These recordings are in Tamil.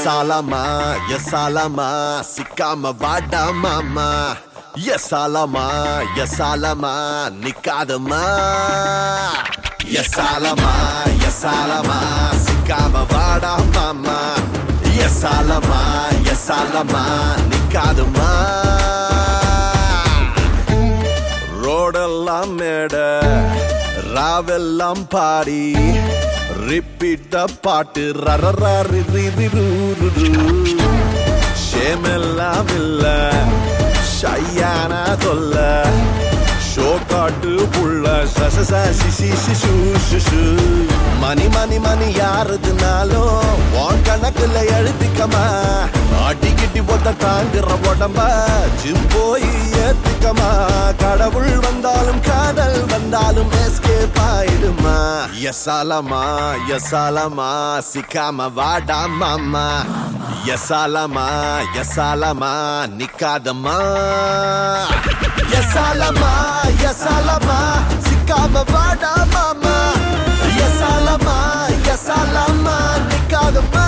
எசாலமா எசாலமா சிக்காம வாடா மாமா எசாலமா எசாலமா நிக்காதமா எசாலமா எசாலமா சிக்காம வாடா மாமா எசாலமா எசாலமா நிக்காதமா ரோடெல்லாம் மேட ராவெல்லாம் பாடி ரிப்பீட்ட பாட்டு ரரராரி ஷேமெல்லாம் இல்ல ஷையான தொல்ல ஷோ காட்டு புள்ள சச சசி சி ஷூ ஷு மணி மணி மணி யாருதுனாலும் உன் கணக்குல எழுதிக்கமா அடிக்கிட்டி போட்ட தாங்குற உடம்ப ஜிம் போய் ஏத்துக்கமா கடவுள் வந்தாலும் காதல் வந்தாலும் எஸ்கேப் ஆயிடுமா எசாலமா எசாலமா சிக்காம வாடா மாமா எசாலமா எசாலமா நிக்காதமா எசாலமா எசாலமா சிக்காம வாடா மாமா எசாலமா எசாலமா நிக்காதமா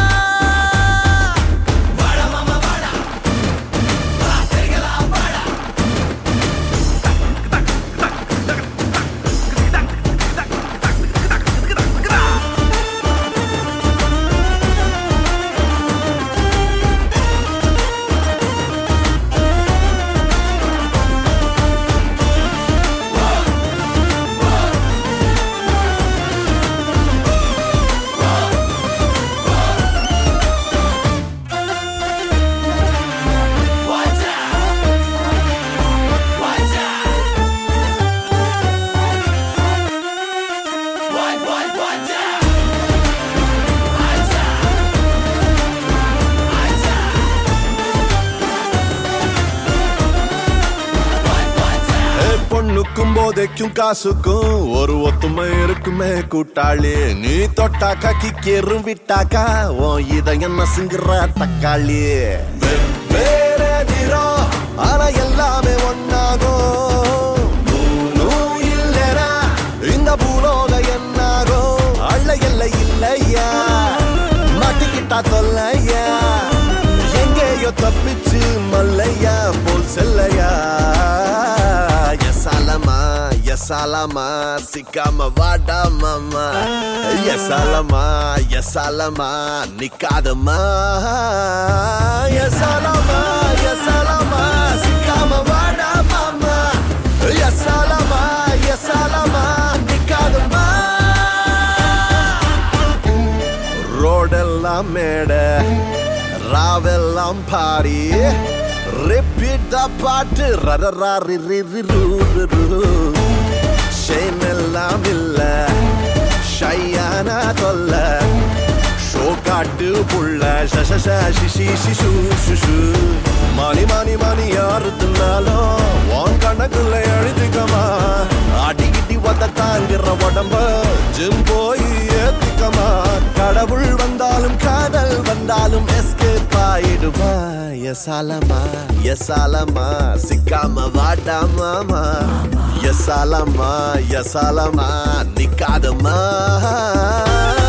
ஏய், பொண்ணுக்கும் போதைக்கும் காசுக்கும் ஒரு ஒத்துமை இருக்குமே கூட்டாளி நீ தொட்டாக்கா கிக்கேறும் விட்டாக்கா உன் இதயம் நசுங்குற தக்காளி வெவ்வேறு நிறம் ஆனா எல்லாமே ஒன்னாகும் மூணும் இல்லைனா இந்த பூலோக என்னாகும் அள்ள எல்லை இல்லையா மாட்டிக்கிட்டா தொல்லையா எங்கேயோ தப்பிச்சு மல்லையா போல் செல்லையா எசாலமா எசாலமா சிக்காம வாடா மாமா எசாலமா எசாலமா நிக்காதமா எசாலமா எசாலமா சிக்காம வாடா மாமா எசாலமா எசாலமா நிக்காதமா ரோடெல்லாம் மேட ராவெல்லாம் பாடி ரிப்பீட்டா பாட்டு ரரராரி ஷேம் எல்லாம் இல்ல ஷையான தொல்ல ஷோ காட்டு புள்ள சச சசி சி சி ஷூ ஷு ஷு மணி மணி மணி யாருதுனாலும் உன் கணக்குல எழுதிக்கமா அடிக்கிட்டி வந்த தாங்குற உடம்ப ஜிம் போய் ஏத்துக்கமா கடவுள் வந்தாலும் காதல் வந்தாலும் எஸ்கேப் ஆயிடுமா எசாலமா எசாலமா சிக்காம வாடா மாமா எசாலமா எசாலமா நிக்காதமா